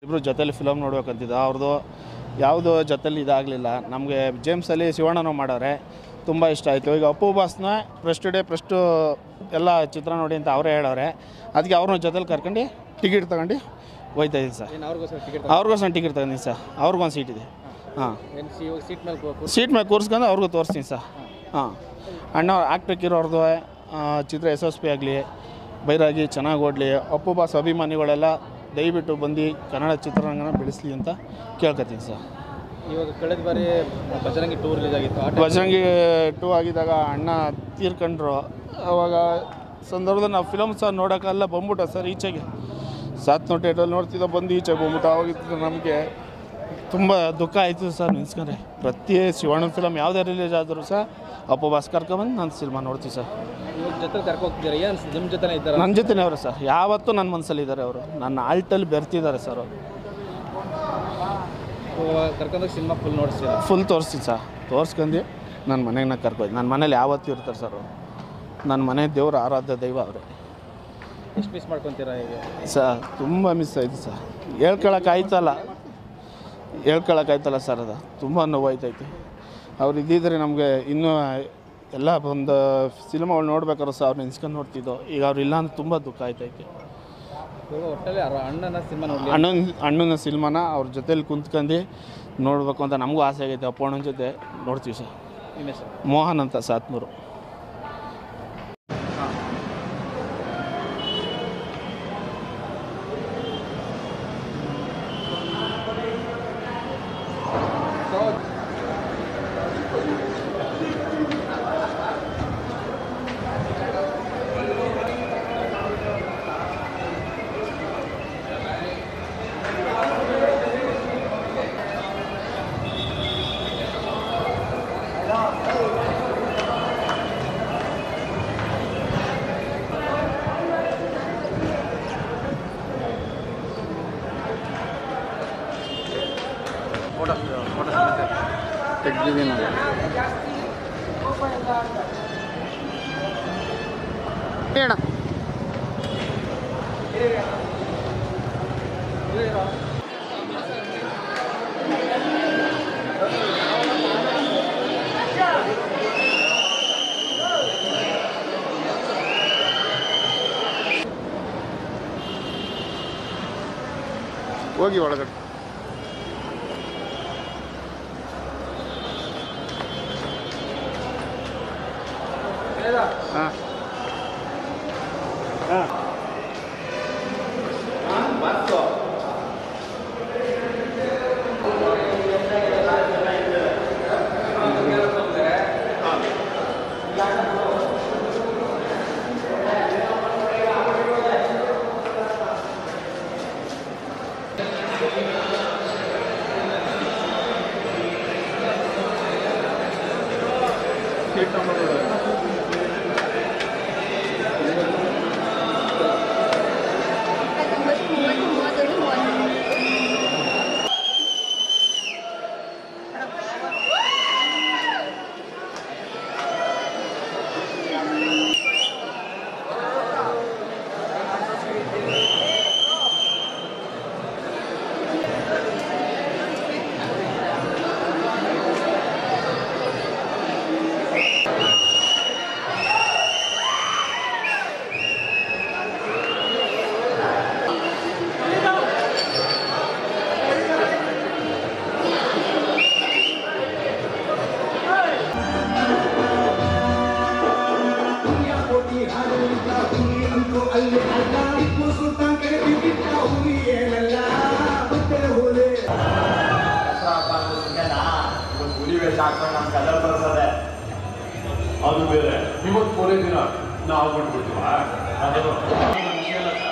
ಇಬ್ಬರು ಜೊತೆಲಿ ಫಿಲಮ್ ನೋಡ್ಬೇಕಂತಿದ್ದು ಅವ್ರದ್ದು ಯಾವುದು ಜೊತೆಲಿ ಇದಾಗಲಿಲ್ಲ ನಮಗೆ ಜೇಮ್ಸಲ್ಲಿ ಶಿವಣ್ಣನೂ ಮಾಡವ್ರೆ ತುಂಬ ಇಷ್ಟ ಆಯಿತು ಈಗ ಅಪ್ಪು ಬಾಸ್ನ ಫಸ್ಟ್ ಡೇ ಫಸ್ಟು ಎಲ್ಲ ಚಿತ್ರ ನೋಡಿ ಅಂತ ಅವರೇ ಹೇಳವ್ರೆ ಅದಕ್ಕೆ ಅವ್ರನ್ನ ಜೊತೆಲಿ ಕರ್ಕೊಂಡು ಟಿಕೆಟ್ ತಗೊಂಡು ಹೋಯ್ತಾ ಇದ್ದೀನಿ ಸರ್ ಏನು ಅವ್ರಿಗೋಸ್ಕರ ಟಿಕೆಟ್ ಅವ್ರಿಗೋಸ್ಕರ ಟಿಕೆಟ್ ತಗೊಂಡಿದ್ದೀನಿ ಸರ್ ಅವ್ರಿಗೊಂದು ಸೀಟ್ ಇದೆ ಹಾಂ ಏನು ಸಿ ಸೀಟ್ ಮೇಲೆ ಕೂ- ಸೀಟ್ ಮೇಲೆ ಕೂರಿಸ್ಕೊಂಡು ಅವ್ರಿಗೂ ತೋರಿಸ್ತೀನಿ ಸರ್ ಹಾಂ ಅಣ್ಣ ಆಗ್ಬೇಕಿರೋರ್ದು ಚಿತ್ರ ಎಸ್ ಎಸ್ ಪಿ ಆಗಲಿ ಬೈರಾಗಿ ಚೆನ್ನಾಗಿ ಓಡಲಿ ಅಪ್ಪು ಬಾಸ್ ಅಭಿಮಾನಿಗಳೆಲ್ಲ ದಯವಿಟ್ಟು ಬಂದು ಕನ್ನಡ ಚಿತ್ರರಂಗನ ಬೆಳೆಸಲಿ ಅಂತ ಕೇಳ್ಕೊತೀನಿ ಸರ್ ಇವಾಗ ಕಳೆದ ಬಾರಿ ಬಜರಂಗಿ ಟೂರ್ ರಿಲೀಸ್ ಆಗಿತ್ತು ಆ ಬಜರಂಗಿ ಟೂ ಆಗಿದ್ದಾಗ ಅಣ್ಣ ತೀರ್ಕೊಂಡ್ರು ಅವಾಗ ಸಂದರ್ಭದಲ್ಲಿ ನಾವು ಫಿಲಮ್ ಸಹ ನೋಡೋಕ್ಕೆಲ್ಲ ಬಂದ್ಬಿಟ್ಟ ಸರ್ ಈಚೆಗೆ ಸಾತ್ ನೋಟೇಟಲ್ಲಿ ನೋಡ್ತಿದ್ದ ಬಂದು ಈಚೆಗೆ ಬಂದ್ಬಿಟ್ಟು ಅವಾಗಿದ್ದು ನಮಗೆ ತುಂಬ ದುಃಖ ಆಯಿತು ಸರ್ ನೆನ್ಸ್ಕೊಂಡ್ರೆ ಪ್ರತಿ ಶಿವಣ್ಣ ಫಿಲಮ್ ಯಾವುದೇ ರಿಲೀಸ್ ಆದರೂ ಸಹ ಅಪ್ಪ ಬಾಸ್ ಕರ್ಕೊಂಬಂದು ನಾನು ಸಿನಿಮಾ ನೋಡ್ತೀವಿ ಸರ್ ಇವಾಗ ಜೊತೆ ಕರ್ಕೊ ಹೋಗ್ತಿದ್ದಾರೆ ಏನು ನಿಮ್ಮ ಜೊತೆನೇ ಇದ್ದಾರೆ ನನ್ನ ಜೊತೆನೇ ಅವರು ಸರ್ ಯಾವತ್ತೂ ನನ್ನ ಮನಸ್ಸಲ್ಲಿದ್ದಾರೆ ಅವರು ನನ್ನ ಆಲ್ಟಲ್ಲಿ ಬೆರ್ತಿದ್ದಾರೆ ಸರ್ ಅವರು ಕರ್ಕೊಂಡೋಗಿ ಸಿನಿಮಾ ಫುಲ್ ನೋಡಿಸ್ತೀರ ಫುಲ್ ತೋರಿಸ್ತೀನಿ ಸರ್ ತೋರಿಸ್ಕೊಂಡು ನನ್ನ ಮನೆಗೆ ನಾ ಕರ್ಕೊಯ್ತು ನನ್ನ ಮನೇಲಿ ಯಾವತ್ತೂ ಇರ್ತಾರೆ ಸರ್ ಅವರು ನನ್ನ ಮನೆ ದೇವ್ರ ಆರಾಧ್ಯ ದೈವ ಅವರು ಎಷ್ಟು ಮಿಸ್ ಮಾಡ್ಕೊತೀರಾ ಈಗ ಸರ್ ತುಂಬ ಮಿಸ್ ಆಯಿತು ಸರ್ ಹೇಳ್ಕೊಳಕ್ಕಾಯ್ತಲ್ಲ ಹೇಳ್ಕೊಳಕ್ಕಾಯ್ತಲ್ಲ ಸರ್ ಅದು ತುಂಬ ನೋವಾಯ್ತೈತೆ ಅವ್ರು ಇದ್ದಿದ್ರೆ ನಮಗೆ ಇನ್ನೂ ಎಲ್ಲ ಒಂದು ಸಿನಿಮಾಗಳು ನೋಡ್ಬೇಕಾದ್ರೆ ಸರ್ ಅವ್ರು ನೆನ್ಸ್ಕೊಂಡು ನೋಡ್ತಿದ್ದೋ ಈಗ ಅವ್ರು ಇಲ್ಲ ಅಂದ್ರೆ ತುಂಬ ದುಃಖ ಆಯ್ತೈತೆ ಇವಾಗ ಒಟ್ಟಲ್ಲಿ ಅವ್ರ ಅಣ್ಣನ ಸಿನಿಮಾ ನೋಡಲಿ ಅಣ್ಣನ ಅಣ್ಣನ ಸಿನಿಮಾನ ಅವ್ರ ಜೊತೇಲಿ ಕುಂತ್ಕೊಂಡು ನೋಡಬೇಕು ಅಂತ ನಮಗೂ ಆಸೆ ಆಗೈತೆ ಅಪ್ಪ ಅಣ್ಣನ ಜೊತೆ ನೋಡ್ತೀವಿ ಸರ್ ನಿಮ್ಮ ಹೆಸರು ಮೋಹನ್ ಅಂತ ಸಾತ್ನೂರು ತೆಗ್ದಿದ್ದೀನಿ ಹೇಳ ಹೋಗಿ ಒಳಗಡೆ ಹಾಂ ಹುಲಿ ವೇಷ ಹಾಕೊಂಡು ನಮ್ಮ ಕಲರ್ ಬರ್ಸದೆ ಅದು ಬೇರೆ ಇವತ್ತು ಕೊನೆ ದಿನ ನಾವು ಬಂದ್ಬಿಡ್ತೀವ ಅದೇನು